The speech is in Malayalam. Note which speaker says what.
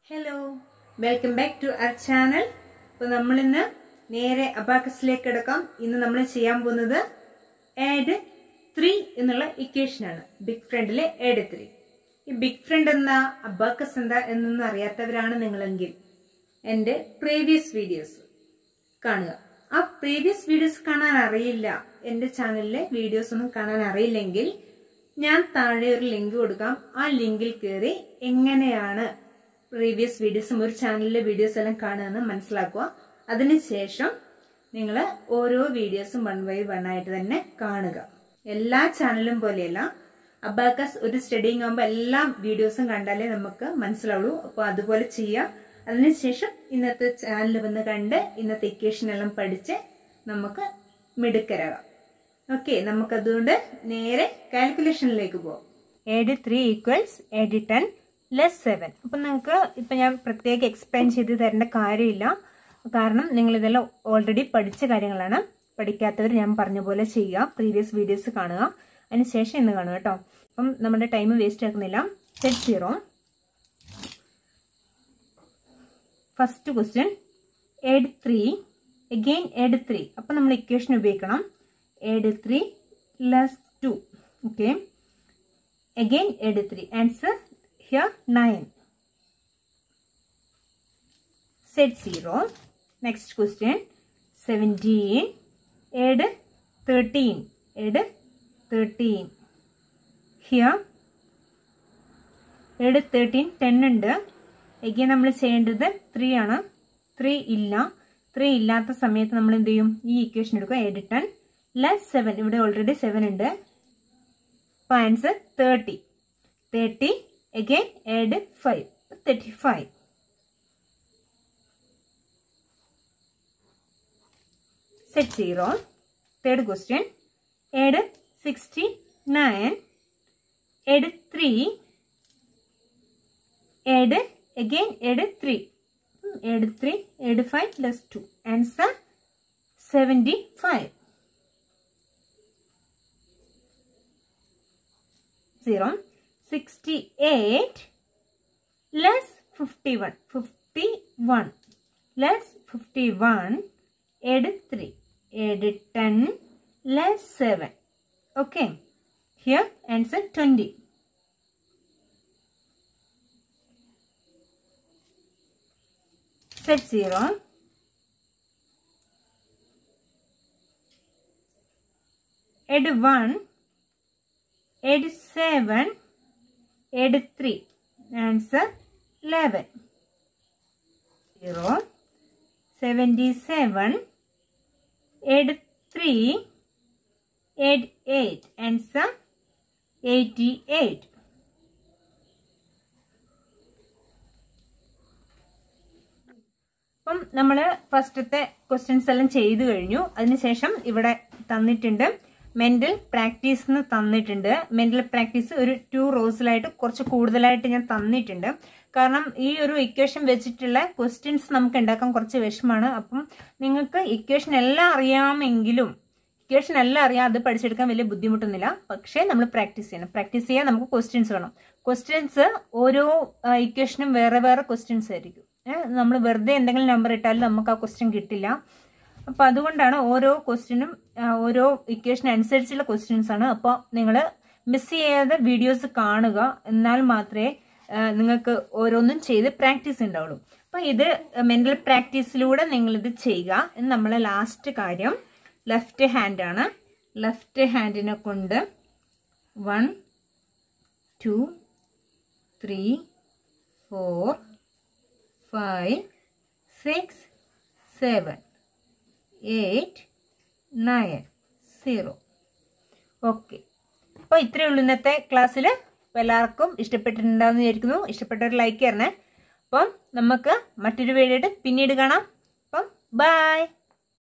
Speaker 1: hello welcome back to our channel അപ്പോൾ നമ്മളിന്ന് നേരെ അബാക്കസിലേക്ക് എടുക്കാം ഇന്ന് നമ്മൾ ചെയ്യാൻ പോകുന്നത് ആഡ് ത്രീ എന്നുള്ള ഇക്വേഷനാണ് ബിഗ് ഫ്രണ്ടിലെ ആഡ് ത്രീ ഈ ബിഗ് ഫ്രണ്ട് എന്താ അബാക്കസ് എന്താ എന്നൊന്നും അറിയാത്തവരാണ് നിങ്ങളെങ്കിൽ എൻ്റെ പ്രീവിയസ് വീഡിയോസ് കാണുക ആ പ്രീവിയസ് വീഡിയോസ് കാണാൻ അറിയില്ല എൻ്റെ ചാനലിലെ വീഡിയോസ് ഒന്നും കാണാൻ അറിയില്ലെങ്കിൽ ഞാൻ താഴെ ഒരു ലിങ്ക് കൊടുക്കാം ആ ലിങ്കിൽ കയറി എങ്ങനെയാണ് പ്രീവിയസ് വീഡിയോസും ഒരു ചാനലിലെ വീഡിയോസ് എല്ലാം കാണുകയെന്ന് മനസ്സിലാക്കുക അതിനുശേഷം നിങ്ങൾ ഓരോ വീഡിയോസും വൺ ബൈ വൺ ആയിട്ട് തന്നെ കാണുക എല്ലാ ചാനലും പോലെയല്ല അബാക്കസ് ഒരു സ്റ്റഡിങ് ആകുമ്പോൾ എല്ലാ വീഡിയോസും കണ്ടാലേ നമുക്ക് മനസ്സിലാവുള്ളൂ അപ്പോൾ അതുപോലെ ചെയ്യാം അതിനുശേഷം ഇന്നത്തെ ചാനൽ വന്ന് കണ്ട് ഇന്നത്തെ ഇക്വേഷൻ എല്ലാം പഠിച്ച് നമുക്ക് മിടുക്കരാകാം ഓക്കെ നമുക്കതുകൊണ്ട് നേരെ കാൽക്കുലേഷനിലേക്ക് പോകാം add three equals add ten less seven അപ്പം നിങ്ങൾക്ക് ഇപ്പം ഞാൻ പ്രത്യേകം എക്സ്പ്ലെയിൻ ചെയ്ത് തരേണ്ട കാര്യമില്ല കാരണം നിങ്ങൾ ഇതെല്ലാം ഓൾറെഡി പഠിച്ച കാര്യങ്ങളാണ് പഠിക്കാത്തവർ ഞാൻ പറഞ്ഞ പോലെ ചെയ്യുക പ്രീവിയസ് വീഡിയോസ് കാണുക അതിന് ശേഷം ഇന്ന് കാണുക കേട്ടോ അപ്പം നമ്മുടെ ടൈം വേസ്റ്റ് ആക്കുന്നില്ല set zero first question add three again add three അപ്പം നമ്മൾ ഇക്വേഷൻ ഉപയോഗിക്കണം add three less two okay again add three answer here nine set zero next question seventeen add thirteen add thirteen here add thirteen ten ഉണ്ട് എഗെയിൻ നമ്മൾ ചെയ്യേണ്ടത് ത്രീ ആണ് ത്രീ ഇല്ല ത്രീ ഇല്ലാത്ത സമയത്ത് നമ്മൾ എന്ത് ചെയ്യും ഈ ഇക്വേഷൻ എടുക്കുക എഡ് ടെൻ ലെസ് സെവൻ ഇവിടെ ഓൾറെഡി സെവൻ ഉണ്ട് അപ്പോൾ answer thirty thirty again add five thirty five set zero third question add sixty nine add three add again add 3 add 3 add 5 plus 2 answer 75 0 68 less 51 51 less 51 add 3 add 10 less 7 okay here answer 20 set 0 add 1 add 7 add 3 answer 11 0 77 add 3 add 8 answer 88 അപ്പം നമ്മൾ ഫസ്റ്റത്തെ ക്വസ്റ്റ്യൻസ് എല്ലാം ചെയ്തു കഴിഞ്ഞു അതിനുശേഷം ഇവിടെ തന്നിട്ടുണ്ട് മെന്റൽ പ്രാക്ടീസ് എന്ന് തന്നിട്ടുണ്ട് മെന്റൽ പ്രാക്ടീസ് ഒരു ടു റോസിലായിട്ട് കുറച്ച് കൂടുതലായിട്ട് ഞാൻ തന്നിട്ടുണ്ട് കാരണം ഈ ഒരു ഇക്വേഷൻ വെച്ചിട്ടുള്ള ക്വസ്റ്റ്യൻസ് നമുക്ക് ഉണ്ടാക്കാൻ കുറച്ച് വിഷമാണ് അപ്പം നിങ്ങൾക്ക് ഇക്വേഷൻ എല്ലാം അറിയാമെങ്കിലും ഇക്വേഷൻ എല്ലാം അറിയാം അത് പഠിച്ചെടുക്കാൻ വലിയ ബുദ്ധിമുട്ടൊന്നുമില്ല പക്ഷേ നമ്മൾ പ്രാക്ടീസ് ചെയ്യണം പ്രാക്ടീസ് ചെയ്യാൻ നമുക്ക് ക്വസ്റ്റ്യൻസ് വേണം ക്വസ്റ്റ്യൻസ് ഓരോ ഇക്വേഷനും വേറെ വേറെ ക്വസ്റ്റ്യൻസ് ആയിരിക്കും നമ്മൾ വെറുതെ എന്തെങ്കിലും നമ്പർ ഇട്ടാലും നമുക്ക് ആ ക്വസ്റ്റ്യൻ കിട്ടില്ല അപ്പോൾ അതുകൊണ്ടാണ് ഓരോ ക്വസ്റ്റ്യനും ഓരോ ഇക്വേഷൻ അനുസരിച്ചുള്ള ക്വസ്റ്റ്യൻസ് ആണ് അപ്പോൾ നിങ്ങൾ മിസ് ചെയ്യാതെ വീഡിയോസ് കാണുക എന്നാൽ മാത്രമേ നിങ്ങൾക്ക് ഓരോന്നും ചെയ്ത് പ്രാക്ടീസ് ഉണ്ടാവുള്ളൂ അപ്പോൾ ഇത് മെന്റൽ പ്രാക്ടീസിലൂടെ നിങ്ങളിത് ചെയ്യുക എന്ന് നമ്മളെ ലാസ്റ്റ് കാര്യം ലെഫ്റ്റ് ഹാൻഡ് ആണ് ലെഫ്റ്റ് ഹാൻഡിനെ കൊണ്ട് one two three four five six seven eight nine zero okay അപ്പോൾ ഇത്രയേ ഉള്ളൂ ഇന്നത്തെ ക്ലാസ്സിൽ അപ്പോൾ എല്ലാവർക്കും ഇഷ്ടപ്പെട്ടിട്ടുണ്ടാവുമെന്ന് വിചാരിക്കുന്നു ഇഷ്ടപ്പെട്ടവർ ലൈക്ക് തരണേ അപ്പം നമുക്ക് മറ്റൊരു വീഡിയോ പിന്നീട് കാണാം അപ്പം ബായ്